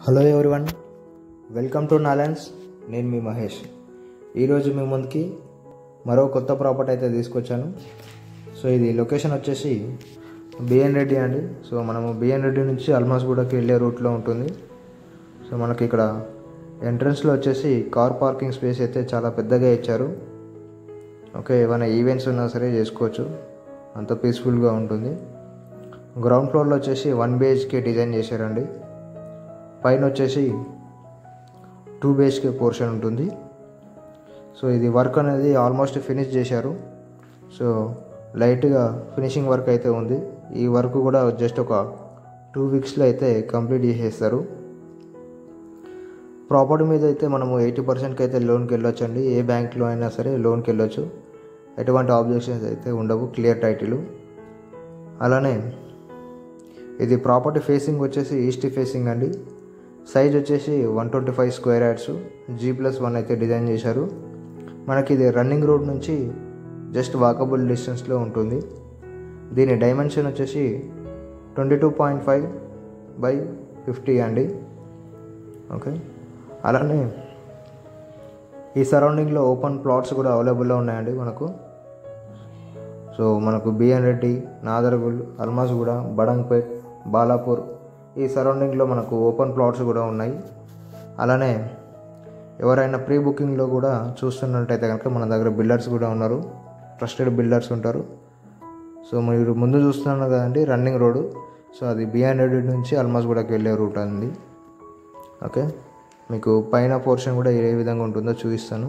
hello everyone welcome to నాలెన్స్ నేను మీ మహేష్ ఈరోజు మీ ముందుకి మరో కొత్త ప్రాపర్టీ అయితే తీసుకొచ్చాను సో ఇది లొకేషన్ వచ్చేసి బిఎన్ రెడ్డి అండి సో మనము బిఎన్ రెడ్డి నుంచి అల్మాస్గూడకి వెళ్ళే రూట్లో ఉంటుంది సో మనకి ఇక్కడ ఎంట్రన్స్లో వచ్చేసి కార్ పార్కింగ్ స్పేస్ అయితే చాలా పెద్దగా ఇచ్చారు ఓకే ఏమైనా ఈవెంట్స్ ఉన్నా సరే చేసుకోవచ్చు అంత పీస్ఫుల్గా ఉంటుంది గ్రౌండ్ ఫ్లోర్లో వచ్చేసి వన్ బిహెచ్కే డిజైన్ చేశారండి పైన వచ్చేసి టూ బిహెచ్కే పోర్షన్ ఉంటుంది సో ఇది వర్క్ అనేది ఆల్మోస్ట్ ఫినిష్ చేశారు సో లైట్గా ఫినిషింగ్ వర్క్ అయితే ఉంది ఈ వర్క్ కూడా జస్ట్ ఒక టూ వీక్స్లో అయితే కంప్లీట్ చేసేస్తారు ప్రాపర్టీ మీద అయితే మనము ఎయిటీ పర్సెంట్కి అయితే లోన్కి వెళ్ళొచ్చండి ఏ బ్యాంక్లో అయినా సరే లోన్కి వెళ్ళొచ్చు ఎటువంటి ఆబ్జెక్షన్స్ అయితే ఉండవు క్లియర్ టైటిల్ అలానే ఇది ప్రాపర్టీ ఫేసింగ్ వచ్చేసి ఈస్ట్ ఫేసింగ్ అండి సైజ్ వచ్చేసి one twenty five square yards G plus one అయితే డిజైన్ చేశారు మనకి ఇది రన్నింగ్ రోడ్ నుంచి జస్ట్ వాకబుల్ డిస్టెన్స్లో ఉంటుంది దీని డైమెన్షన్ వచ్చేసి twenty two point five by fifty అండి ఓకే అలానే ఈ సరౌండింగ్లో ఓపెన్ ప్లాట్స్ కూడా అవైలబుల్లో ఉన్నాయండి మనకు సో మనకు బిఎన్ రెడ్డి నాదర్గుల్ అల్మాస్గూడ బడంగ్పేట్ బాలాపూర్ ఈ సరౌండింగ్లో మనకు ఓపెన్ ప్లాట్స్ కూడా ఉన్నాయి అలానే ఎవరైనా ప్రీ బుకింగ్లో కూడా చూస్తున్నట్టయితే కనుక మన దగ్గర బిల్డర్స్ కూడా ఉన్నారు ట్రస్టెడ్ బిల్డర్స్ ఉంటారు సో మీరు ముందు చూస్తున్నారు కదండి రన్నింగ్ రోడ్ సో అది బిఎన్ రెడ్డి నుంచి అల్మాస్గూడకి వెళ్ళే రూట్ అండి ఓకే మీకు పైన పోర్షన్ కూడా ఏ విధంగా ఉంటుందో చూపిస్తాను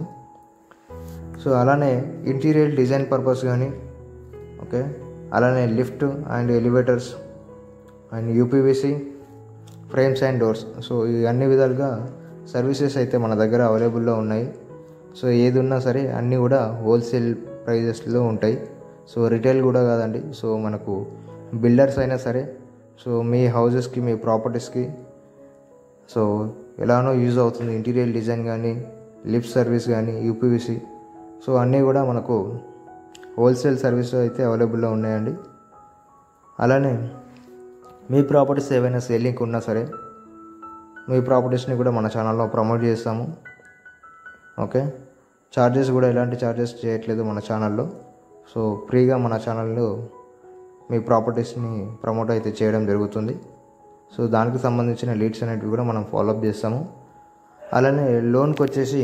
సో అలానే ఇంటీరియర్ డిజైన్ పర్పస్ కానీ ఓకే అలానే lift and elevators and UPVC frames and doors so ఈ అన్ని విధాలుగా సర్వీసెస్ అయితే మన దగ్గర అవైలబుల్లో ఉన్నాయి సో ఏది ఉన్నా సరే అన్నీ కూడా హోల్సేల్ ప్రైజెస్లో ఉంటాయి సో రిటైల్ కూడా కాదండి సో మనకు బిల్డర్స్ అయినా సరే సో మీ హౌజెస్కి మీ ప్రాపర్టీస్కి సో ఎలానో యూజ్ అవుతుంది ఇంటీరియర్ డిజైన్ కానీ లిఫ్ట్ సర్వీస్ కానీ యూపీవీసీ సో అన్నీ కూడా మనకు హోల్సేల్ సర్వీస్ అయితే అవైలబుల్లో ఉన్నాయండి అలానే మీ ప్రాపర్టీస్ ఏవైనా సేలింగ్ ఉన్నా సరే మీ ప్రాపర్టీస్ని కూడా మన ఛానల్లో ప్రమోట్ చేస్తాము ఓకే ఛార్జెస్ కూడా ఎలాంటి ఛార్జెస్ చేయట్లేదు మన ఛానల్లో సో ఫ్రీగా మన ఛానల్లో మీ ప్రాపర్టీస్ని ప్రమోట్ అయితే చేయడం జరుగుతుంది సో దానికి సంబంధించిన లీడ్స్ అనేటివి కూడా మనం ఫాలోఅప్ చేస్తాము అలానే లోన్కి వచ్చేసి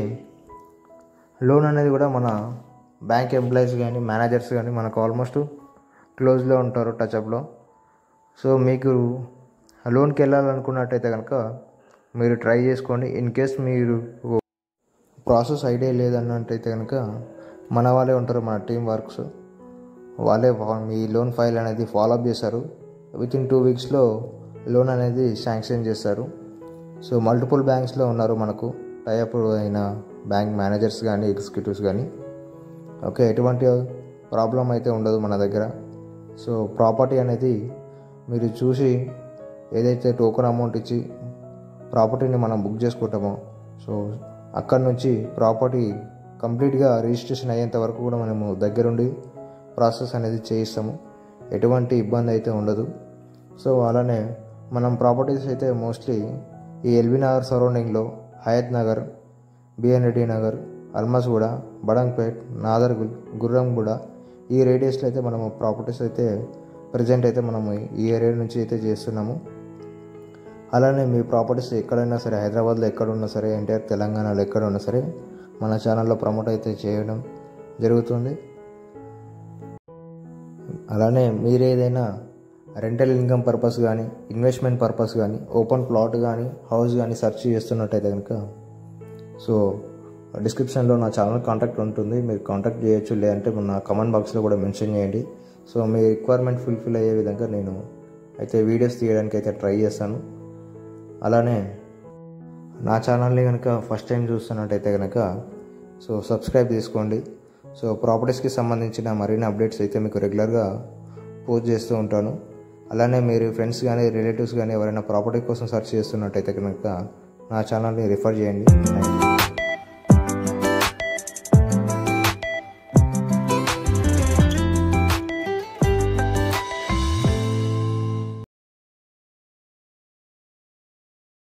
లోన్ అనేది కూడా మన బ్యాంక్ ఎంప్లాయీస్ కానీ మేనేజర్స్ కానీ మనకు ఆల్మోస్ట్ క్లోజ్లో ఉంటారు టచ్అప్లో సో మీకు లోన్కి వెళ్ళాలనుకున్నట్టయితే కనుక మీరు ట్రై చేసుకోండి ఇన్ కేస్ మీరు ప్రాసెస్ ఐడియా లేదన్నట్టయితే కనుక మన వాళ్ళే ఉంటారు మన టీం వర్క్స్ వాళ్ళే మీ లోన్ ఫైల్ అనేది ఫాలోఅప్ చేస్తారు విత్ ఇన్ టూ వీక్స్లో లోన్ అనేది శాంక్షన్ చేస్తారు సో మల్టిపుల్ బ్యాంక్స్లో ఉన్నారు మనకు టైఅప్ అయిన బ్యాంక్ మేనేజర్స్ కానీ ఎగ్జిక్యూటివ్స్ కానీ ఓకే ఎటువంటి ప్రాబ్లం అయితే ఉండదు మన దగ్గర సో ప్రాపర్టీ అనేది మీరు చూసి ఏదైతే టోకెన్ అమౌంట్ ఇచ్చి ప్రాపర్టీని మనం బుక్ చేసుకుంటామో సో అక్కడ నుంచి ప్రాపర్టీ కంప్లీట్గా రిజిస్ట్రేషన్ అయ్యేంత వరకు కూడా మనము దగ్గరుండి ప్రాసెస్ అనేది చేయిస్తాము ఎటువంటి ఇబ్బంది అయితే ఉండదు సో అలానే మనం ప్రాపర్టీస్ అయితే మోస్ట్లీ ఈ ఎల్బీ నగర్ సరౌండింగ్లో హయత్ నగర్ బిఎన్ రెడ్డి నగర్ అల్మాస్గూడ బడంగ్పేట్ నాదర్గుల్ గుర్రంగూడ ఈ రేడియస్లో అయితే మనము ప్రాపర్టీస్ అయితే ప్రజెంట్ అయితే మనము ఈ ఏరియా నుంచి అయితే చేస్తున్నాము అలానే మీ ప్రాపర్టీస్ ఎక్కడైనా సరే హైదరాబాద్లో ఎక్కడున్నా సరే ఎన్టీఆర్ తెలంగాణలో ఎక్కడ ఉన్నా సరే మన ఛానల్లో ప్రమోట్ అయితే చేయడం జరుగుతుంది అలానే మీరు ఏదైనా రెంటల్ ఇన్కమ్ పర్పస్ కానీ ఇన్వెస్ట్మెంట్ పర్పస్ కానీ ఓపెన్ ప్లాట్ కానీ హౌస్ కానీ సెర్చ్ చేస్తున్నట్టయితే కనుక సో డిస్క్రిప్షన్లో నా ఛానల్ కాంటాక్ట్ ఉంటుంది మీరు కాంటాక్ట్ చేయొచ్చు లేదంటే నా కమెంట్ బాక్స్లో కూడా మెన్షన్ చేయండి సో మీ రిక్వైర్మెంట్ ఫుల్ఫిల్ అయ్యే విధంగా నేను అయితే వీడియోస్ తీయడానికి అయితే ట్రై చేస్తాను అలానే నా ఛానల్ని కనుక ఫస్ట్ టైం చూస్తున్నట్టయితే కనుక సో సబ్స్క్రైబ్ చేసుకోండి సో ప్రాపర్టీస్కి సంబంధించిన మరిన్ని అప్డేట్స్ అయితే మీకు రెగ్యులర్గా పోస్ట్ చేస్తూ ఉంటాను అలానే మీరు ఫ్రెండ్స్ కానీ రిలేటివ్స్ కానీ ఎవరైనా ప్రాపర్టీ కోసం సెర్చ్ చేస్తున్నట్టయితే కనుక నా ఛానల్ని రిఫర్ చేయండి థ్యాంక్